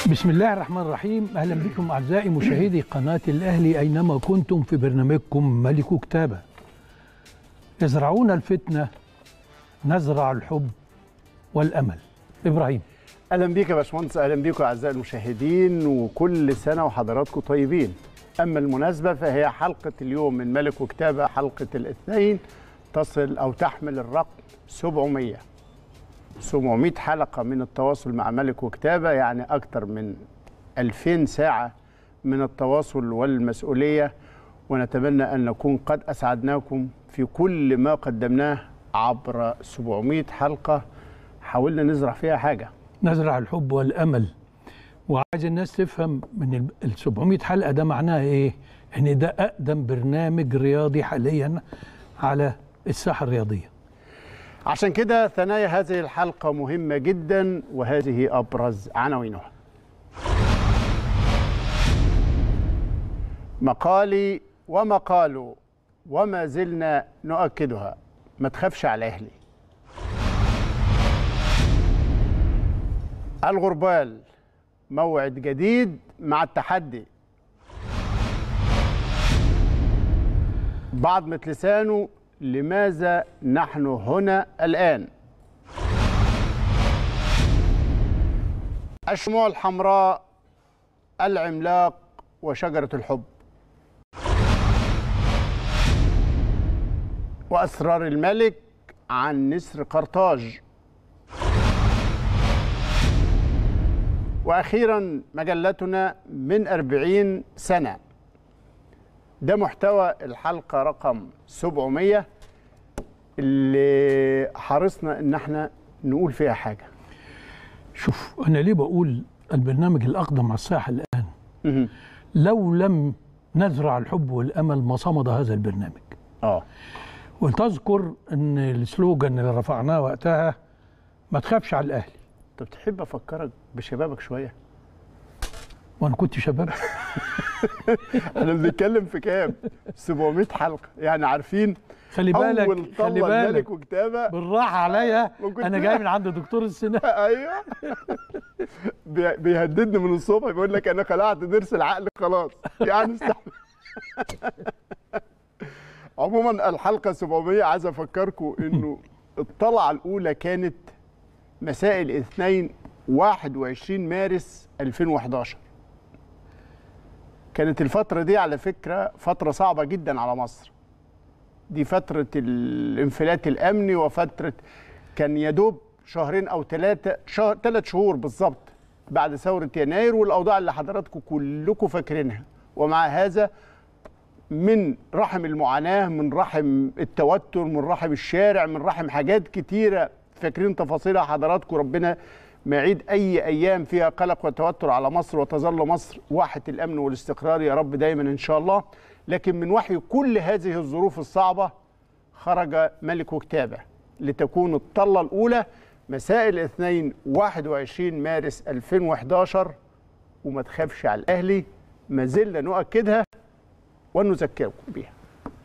بسم الله الرحمن الرحيم اهلا بكم اعزائي مشاهدي قناه الاهلي اينما كنتم في برنامجكم ملك كتابه يزرعون الفتنه نزرع الحب والامل ابراهيم اهلا بيك يا باشمهندس اهلا بيكم اعزائي المشاهدين وكل سنه وحضراتكم طيبين اما المناسبه فهي حلقه اليوم من ملك وكتابه حلقه الاثنين تصل او تحمل الرقم 700 700 حلقه من التواصل مع ملك وكتابه يعني اكثر من 2000 ساعه من التواصل والمسؤوليه ونتمنى ان نكون قد اسعدناكم في كل ما قدمناه عبر 700 حلقه حاولنا نزرع فيها حاجه نزرع الحب والامل وعايز الناس تفهم من ال 700 حلقه ده معناها ايه ان ده اقدم برنامج رياضي حاليا على الساحه الرياضيه عشان كده ثنايا هذه الحلقة مهمة جدا وهذه أبرز عناوينها مقالي ومقاله وما زلنا نؤكدها ما تخافش على أهلي الغربال موعد جديد مع التحدي بعض مثل لسانه لماذا نحن هنا الآن الشموع الحمراء العملاق وشجرة الحب وأسرار الملك عن نسر قرطاج وأخيرا مجلتنا من أربعين سنة ده محتوى الحلقة رقم 700 اللي حرصنا ان احنا نقول فيها حاجة شوف انا ليه بقول البرنامج الاقدم على الساحه الان لو لم نزرع الحب والامل ما صمد هذا البرنامج اه وتذكر ان السلوجان اللي رفعناه وقتها ما تخافش على الاهلي طب تحب افكرك بشبابك شويه وانا كنت شباب احنا بنتكلم في كام 700 حلقه يعني عارفين خلي بالك اول خلي طلة بالك الملك وكتابه بالراحه عليا ما كنت- انا جاي من عند دكتور السنان ايوه بي- بيهددني من الصبح بيقول لك انا خلعت ضرس العقل خلاص يعني استحمل عموما الحلقه 700 عايز افكركم انه الطلعه الاولى كانت مساء الاثنين 21 مارس 2011 كانت الفترة دي على فكرة فترة صعبة جدا على مصر دي فترة الانفلات الأمني وفترة كان يدوب شهرين أو ثلاثة شهر ثلاث شهور بالظبط بعد ثورة يناير والأوضاع اللي حضراتكم كلكم فاكرينها ومع هذا من رحم المعاناة من رحم التوتر من رحم الشارع من رحم حاجات كتيرة فاكرين تفاصيلها حضراتكم ربنا ما يعيد أي أيام فيها قلق وتوتر على مصر وتظل مصر واحة الأمن والاستقرار يا رب دايما إن شاء الله لكن من وحي كل هذه الظروف الصعبة خرج ملك وكتابة لتكون الطلة الأولى مساء الاثنين 21 مارس 2011 وما تخافش على الأهلي ما زلنا نؤكدها ونذكركم بها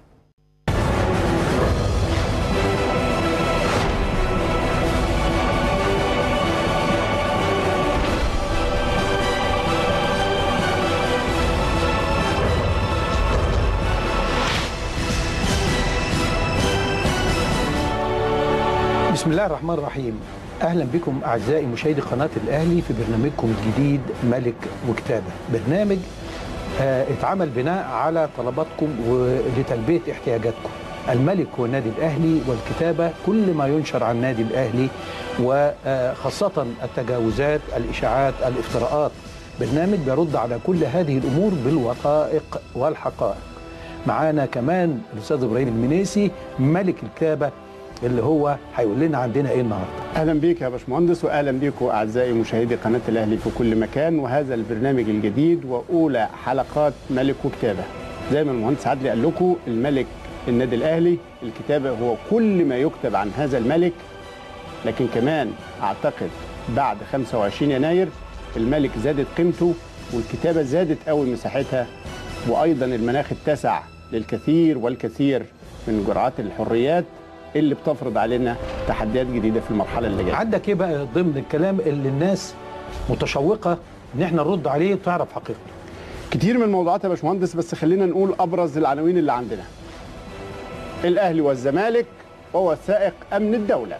بسم الله الرحمن الرحيم اهلا بكم اعزائي مشاهدي قناه الاهلي في برنامجكم الجديد ملك وكتابه برنامج آه اتعمل بناء على طلباتكم ولتلبيه احتياجاتكم الملك هو النادي الاهلي والكتابه كل ما ينشر عن النادي الاهلي وخاصه التجاوزات الاشاعات الافتراءات برنامج بيرد على كل هذه الامور بالوثائق والحقائق معانا كمان الاستاذ ابراهيم المنيسي ملك الكتابه اللي هو هيقول لنا عندنا ايه النهارده اهلا بيك يا باشمهندس واهلا بيكم اعزائي مشاهدي قناه الاهلي في كل مكان وهذا البرنامج الجديد واولى حلقات ملك وكتابه زي ما المهندس عدلي قال لكم الملك النادي الاهلي الكتابه هو كل ما يكتب عن هذا الملك لكن كمان اعتقد بعد 25 يناير الملك زادت قيمته والكتابه زادت قوي مساحتها وايضا المناخ اتسع للكثير والكثير من جرعات الحريات اللي بتفرض علينا تحديات جديده في المرحله اللي جايه عندك ايه بقى ضمن الكلام اللي الناس متشوقه ان احنا نرد عليه وتعرف حقيقته كتير من الموضوعات يا باشمهندس بس خلينا نقول ابرز العناوين اللي عندنا الاهلي والزمالك ووثائق امن الدوله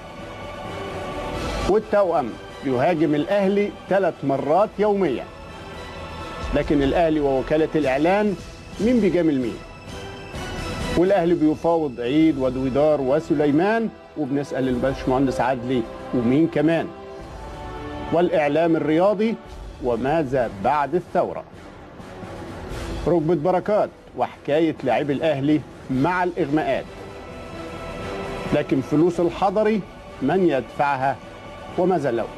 والتوأم بيهاجم الاهلي ثلاث مرات يوميا لكن الاهلي ووكاله الاعلان مين بيجامل مين والاهلي بيفاوض عيد ودويدار وسليمان وبنسال الباشمهندس عدلي ومين كمان والاعلام الرياضي وماذا بعد الثوره ركبة بركات وحكاية لاعبي الأهلي مع الإغماءات لكن فلوس الحضري من يدفعها وماذا لو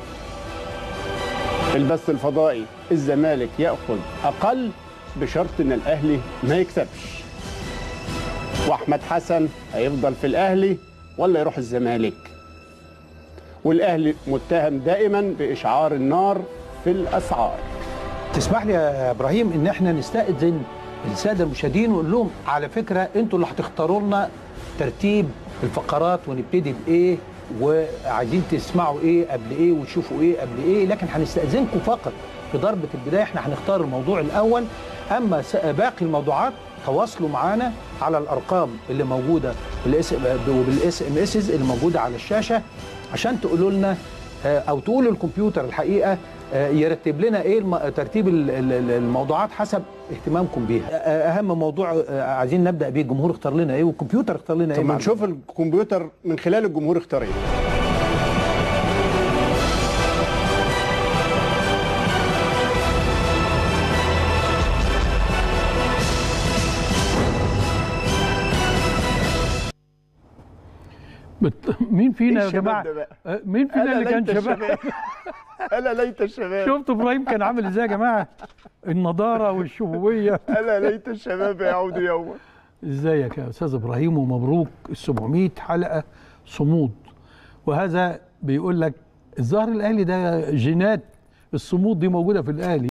البث الفضائي الزمالك يأخذ أقل بشرط أن الأهلي ما يكسبش وأحمد حسن هيفضل في الأهلي ولا يروح الزمالك والأهلي متهم دائما بإشعار النار في الأسعار تسمح لي يا ابراهيم ان احنا نستاذن الساده المشاهدين ونقول لهم على فكره انتوا اللي هتختاروا لنا ترتيب الفقرات ونبتدي بايه وعايزين تسمعوا ايه قبل ايه وتشوفوا ايه قبل ايه لكن هنستاذنكم فقط في ضربه البدايه احنا هنختار الموضوع الاول اما س- باقي الموضوعات تواصلوا معانا على الارقام اللي موجوده بالاس وبالاس ام اس اللي موجوده على الشاشه عشان تقولوا لنا آه، او تقولوا الكمبيوتر الحقيقه آه، يرتب لنا ايه الم- ترتيب ال- ال- ال- الموضوعات حسب اهتمامكم بيها آه، اهم موضوع آه، عايزين نبدا بيه الجمهور اختار لنا ايه والكمبيوتر اختار لنا ايه طب ما مع نشوف الكمبيوتر من خلال الجمهور اختار ايه بت... مين فينا إيه يا الشباب جماعه ده بقى؟ آه، مين فينا ألا اللي كان ليت شباب الشباب. ألا ليت الشباب شفت ابراهيم كان عامل ازاي يا جماعه النضاره والشبويه ألا ليت الشباب يعود يوما ازيك يا استاذ ابراهيم ومبروك ال 700 حلقه صمود وهذا بيقول لك الظاهر الاهلي ده جينات الصمود دي موجوده في الاهلي